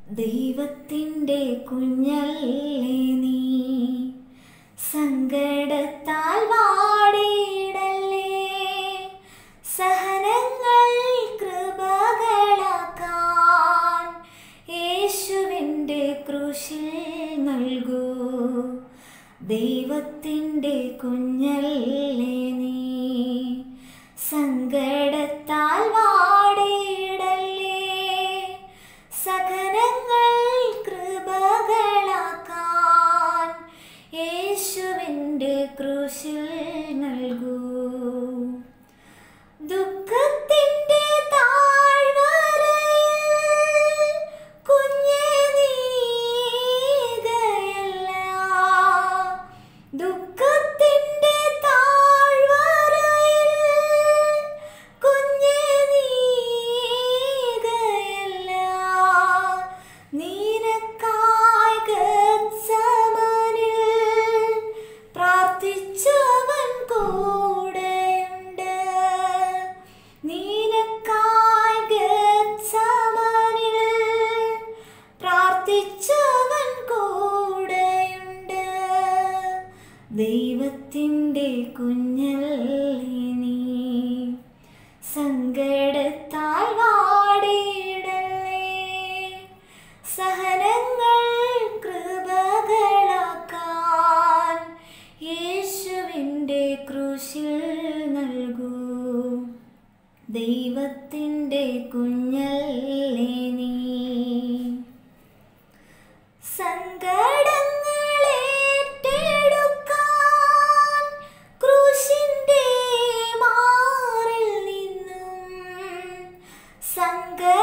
ദൈവത്തിൻ്റെ കുഞ്ഞല്ലേ നീ സങ്കടത്താൽ വാടിയിടല്ലേ സഹനങ്ങൾ കൃപകളാക്കാൻ യേശുവിൻ്റെ ക്രൂശിൽ നൽകൂ ദൈവത്തിൻ്റെ കുഞ്ഞല്ലേ നീ സങ്കടത്താൽ വാടിയിടല്ലേ സകലങ്ങൾ കൃപകളാക്കാൻ യേശുവിൻ്റെ ക്രൂശിൽ നൽകൂ ദുഃഖത്തിൻ്റെ താഴ്വരയിൽ കുഞ്ഞേ നീകയല്ല ദുഃഖത്തിൻ്റെ താഴ്വരയിൽ കുഞ്ഞേ നീകയല്ല നീനക്കായി ഗത്സമനിൽ പ്രാർത്ഥിച്ചവൻ കൂടെയുണ്ട് നീനക്കായി ഗത്സമനിൽ പ്രാർത്ഥിച്ചവൻ കൂടെയുണ്ട് ദൈവത്തിൻ്റെ കുഞ്ഞല്ലേ നീ സങ്കടത്താൽ വാടിയിടല്ലേ സഹനങ്ങൾ കൃപകളാക്കാൻ യേശുവിൻ്റെ ക്രൂശിൽ നൽകൂ ദൈവത്തിൻ്റെ കുഞ്ഞല്ലേ നീ സങ്കടങ്ങളേറ്റെടുക്കാൻ ക്രൂശിൻ്റെ മാറിൽ നിന്നും സങ്കടങ്ങളേറ്റെടുക്കാൻ